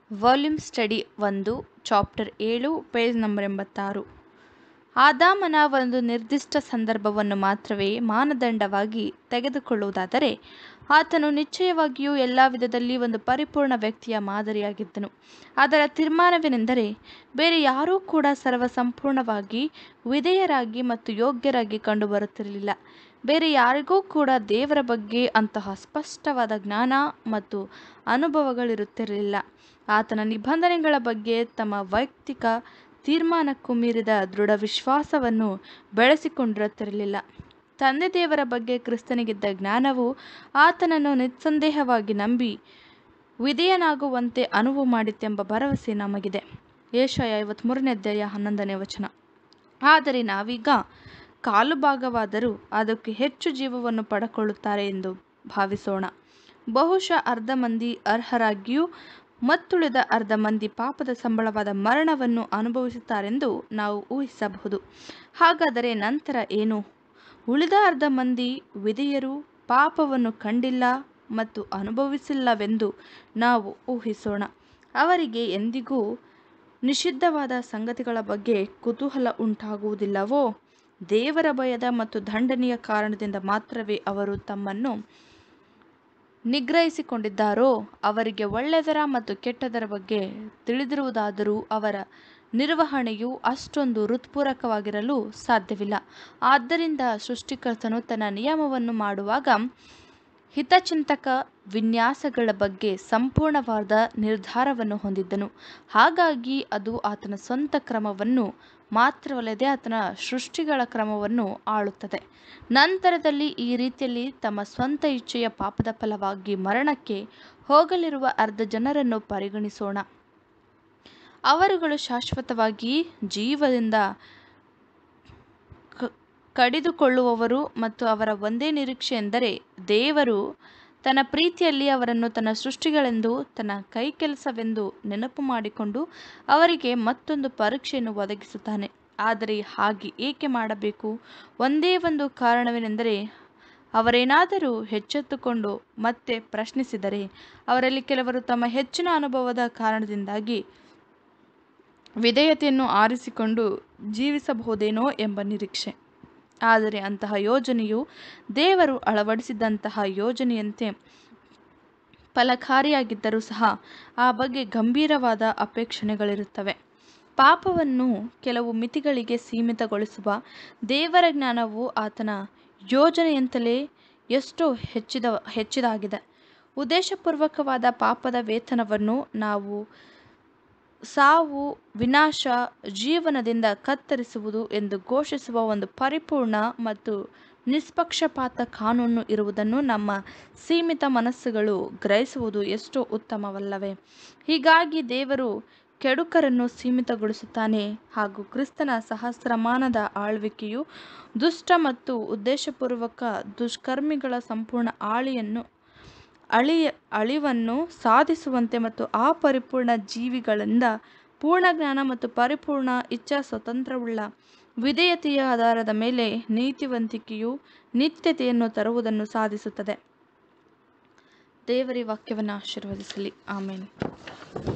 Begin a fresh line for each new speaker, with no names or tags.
volume study ಒಂದು chapter ಏಳು page number ಎಂಬತ್ತಾರು ಆದಾಮನ ಒಂದು ನಿರ್ದಿಷ್ಟ ಸಂದರ್ಭವನ್ನು ಮಾತ್ರವೇ ಮಾನದಂಡವಾಗಿ ತೆಗೆದುಕೊಳ್ಳುವುದಾದರೆ ಆತನು ನಿಶ್ಚಯವಾಗಿಯೂ ಎಲ್ಲ ವಿಧದಲ್ಲಿ ಒಂದು ಪರಿಪೂರ್ಣ ವ್ಯಕ್ತಿಯ ಮಾದರಿಯಾಗಿದ್ದನು ಅದರ ತೀರ್ಮಾನವೇನೆಂದರೆ ಬೇರೆ ಯಾರೂ ಕೂಡ ಸರ್ವ ಸಂಪೂರ್ಣವಾಗಿ ವಿಧೇಯರಾಗಿ ಮತ್ತು ಯೋಗ್ಯರಾಗಿ ಕಂಡುಬರುತ್ತಿರಲಿಲ್ಲ ಬೇರೆ ಯಾರಿಗೂ ಕೂಡ ದೇವರ ಬಗ್ಗೆ ಅಂತಹ ಸ್ಪಷ್ಟವಾದ ಜ್ಞಾನ ಮತ್ತು ಅನುಭವಗಳಿರುತ್ತಿರಲಿಲ್ಲ ಆತನ ನಿಬಂಧನೆಗಳ ಬಗ್ಗೆ ತಮ್ಮ ವೈಯಕ್ತಿಕ ತೀರ್ಮಾನಕ್ಕೂ ಮೀರಿದ ದೃಢ ವಿಶ್ವಾಸವನ್ನು ಬೆಳೆಸಿಕೊಂಡಿರುತ್ತಿರಲಿಲ್ಲ ತಂದೆ ದೇವರ ಬಗ್ಗೆ ಕ್ರಿಸ್ತನಿಗಿದ್ದ ಜ್ಞಾನವು ಆತನನ್ನು ನಿಸ್ಸಂದೇಹವಾಗಿ ನಂಬಿ ವಿಧೇಯನಾಗುವಂತೆ ಅನುವು ಮಾಡಿತೆಂಬ ಭರವಸೆ ನಮಗಿದೆ ಏಷಯ ಐವತ್ತ್ಮೂರನೇ ಅಧ್ಯಾಯ ಹನ್ನೊಂದನೇ ವಚನ ಆದರೆ ನಾವೀಗ ಕಾಲು ಭಾಗವಾದರೂ ಅದಕ್ಕೆ ಹೆಚ್ಚು ಜೀವವನ್ನು ಪಡಕೊಳ್ಳುತ್ತಾರೆ ಎಂದು ಭಾವಿಸೋಣ ಬಹುಶಃ ಅರ್ಧ ಮಂದಿ ಅರ್ಹರಾಗಿಯೂ ಮತ್ತುಳಿದ ಅರ್ಧ ಮಂದಿ ಪಾಪದ ಸಂಬಳವಾದ ಮರಣವನ್ನು ಅನುಭವಿಸುತ್ತಾರೆಂದು ನಾವು ಊಹಿಸಬಹುದು ಹಾಗಾದರೆ ನಂತರ ಏನು ಉಳಿದ ಅರ್ಧ ಮಂದಿ ವಿಧೇಯರು ಪಾಪವನ್ನು ಕಂಡಿಲ್ಲ ಮತ್ತು ಅನುಭವಿಸಿಲ್ಲವೆಂದು ನಾವು ಊಹಿಸೋಣ ಅವರಿಗೆ ಎಂದಿಗೂ ನಿಷಿದ್ಧವಾದ ಸಂಗತಿಗಳ ಬಗ್ಗೆ ಕುತೂಹಲ ಉಂಟಾಗುವುದಿಲ್ಲವೋ ದೇವರ ಭಯದ ಮತ್ತು ದಂಡನೆಯ ಕಾರಣದಿಂದ ಮಾತ್ರವೇ ಅವರು ತಮ್ಮನ್ನು ನಿಗ್ರಹಿಸಿಕೊಂಡಿದ್ದಾರೋ ಅವರಿಗೆ ಒಳ್ಳೆಯದರ ಮತ್ತು ಕೆಟ್ಟದರ ಬಗ್ಗೆ ತಿಳಿದಿರುವುದಾದರೂ ಅವರ ನಿರ್ವಹಣೆಯು ಅಷ್ಟೊಂದು ಹೃತ್ಪೂರ್ವಕವಾಗಿರಲು ಸಾಧ್ಯವಿಲ್ಲ ಆದ್ದರಿಂದ ಸೃಷ್ಟಿಕರ್ತನು ತನ್ನ ನಿಯಮವನ್ನು ಮಾಡುವಾಗ ಹಿತಚಿಂತಕ ವಿನ್ಯಾಸಗಳ ಬಗ್ಗೆ ಸಂಪೂರ್ಣವಾದ ನಿರ್ಧಾರವನ್ನು ಹೊಂದಿದ್ದನು ಹಾಗಾಗಿ ಅದು ಆತನ ಸ್ವಂತ ಕ್ರಮವನ್ನು ಮಾತ್ರವಲ್ಲದೆ ಆತನ ಸೃಷ್ಟಿಗಳ ಕ್ರಮವನ್ನು ಆಳುತ್ತದೆ ನಂತರದಲ್ಲಿ ಈ ರೀತಿಯಲ್ಲಿ ತಮ್ಮ ಸ್ವಂತ ಇಚ್ಛೆಯ ಪಾಪದ ಫಲವಾಗಿ ಮರಣಕ್ಕೆ ಹೋಗಲಿರುವ ಅರ್ಧ ಜನರನ್ನು ಪರಿಗಣಿಸೋಣ ಅವರುಗಳು ಶಾಶ್ವತವಾಗಿ ಜೀವದಿಂದ ಕಡಿದುಕೊಳ್ಳುವವರು ಮತ್ತು ಅವರ ಒಂದೇ ನಿರೀಕ್ಷೆ ಎಂದರೆ ದೇವರು ತನ್ನ ಪ್ರೀತಿಯಲ್ಲಿ ಅವರನ್ನು ತನ್ನ ಸೃಷ್ಟಿಗಳೆಂದು ತನ್ನ ಕೈ ಕೆಲಸವೆಂದು ನೆನಪು ಮಾಡಿಕೊಂಡು ಅವರಿಗೆ ಮತ್ತೊಂದು ಪರೀಕ್ಷೆಯನ್ನು ಒದಗಿಸುತ್ತಾನೆ ಆದರೆ ಹಾಗೆ ಏಕೆ ಮಾಡಬೇಕು ಒಂದೇ ಒಂದು ಕಾರಣವೇನೆಂದರೆ ಅವರೇನಾದರೂ ಎಚ್ಚೆತ್ತುಕೊಂಡು ಮತ್ತೆ ಪ್ರಶ್ನಿಸಿದರೆ ಅವರಲ್ಲಿ ಕೆಲವರು ತಮ್ಮ ಹೆಚ್ಚಿನ ಅನುಭವದ ಕಾರಣದಿಂದಾಗಿ ವಿಧೇಯತೆಯನ್ನು ಆರಿಸಿಕೊಂಡು ಜೀವಿಸಬಹುದೇನೋ ಎಂಬ ನಿರೀಕ್ಷೆ ಆದರೆ ಅಂತಹ ಯೋಜನೆಯು ದೇವರು ಅಳವಡಿಸಿದಂತಹ ಯೋಜನೆಯಂತೆ ಫಲಕಾರಿಯಾಗಿದ್ದರೂ ಸಹ ಆ ಬಗ್ಗೆ ಗಂಭೀರವಾದ ಅಪೇಕ್ಷಣೆಗಳಿರುತ್ತವೆ ಪಾಪವನ್ನು ಕೆಲವು ಮಿತಿಗಳಿಗೆ ಸೀಮಿತಗೊಳಿಸುವ ದೇವರ ಜ್ಞಾನವು ಆತನ ಯೋಜನೆಯಂತಲೇ ಎಷ್ಟೋ ಹೆಚ್ಚಿದ ಹೆಚ್ಚಿದಾಗಿದೆ ಉದ್ದೇಶಪೂರ್ವಕವಾದ ಪಾಪದ ವೇತನವನ್ನು ನಾವು ಸಾವು ವಿನಾಶ ಜೀವನದಿಂದ ಕತ್ತರಿಸುವುದು ಎಂದು ಘೋಷಿಸುವ ಒಂದು ಪರಿಪೂರ್ಣ ಮತ್ತು ನಿಷ್ಪಕ್ಷಪಾತ ಕಾನೂನು ಇರುವುದನ್ನು ನಮ್ಮ ಸೀಮಿತ ಮನಸ್ಸುಗಳು ಗ್ರಹಿಸುವುದು ಎಷ್ಟೋ ಉತ್ತಮವಲ್ಲವೇ ಹೀಗಾಗಿ ದೇವರು ಕೆಡುಕರನ್ನು ಸೀಮಿತಗೊಳಿಸುತ್ತಾನೆ ಹಾಗೂ ಕ್ರಿಸ್ತನ ಸಹಸ್ರಮಾನದ ಆಳ್ವಿಕೆಯು ದುಷ್ಟ ಮತ್ತು ಉದ್ದೇಶಪೂರ್ವಕ ದುಷ್ಕರ್ಮಿಗಳ ಸಂಪೂರ್ಣ ಆಳಿಯನ್ನು ಅಳಿಯ ಅಳಿವನ್ನು ಸಾಧಿಸುವಂತೆ ಮತ್ತು ಆ ಪರಿಪೂರ್ಣ ಜೀವಿಗಳಿಂದ ಪೂರ್ಣ ಜ್ಞಾನ ಮತ್ತು ಪರಿಪೂರ್ಣ ಇಚ್ಛಾ ಸ್ವತಂತ್ರವುಳ್ಳ ವಿಧೇಯತೆಯ ಆಧಾರದ ಮೇಲೆ ನೀತಿವಂತಿಕೆಯು ನಿತ್ಯತೆಯನ್ನು ತರುವುದನ್ನು ಸಾಧಿಸುತ್ತದೆ ದೇವರಿ ವಾಕ್ಯವನ್ನು ಆಶೀರ್ವದಿಸಲಿ ಆಮೇಲೆ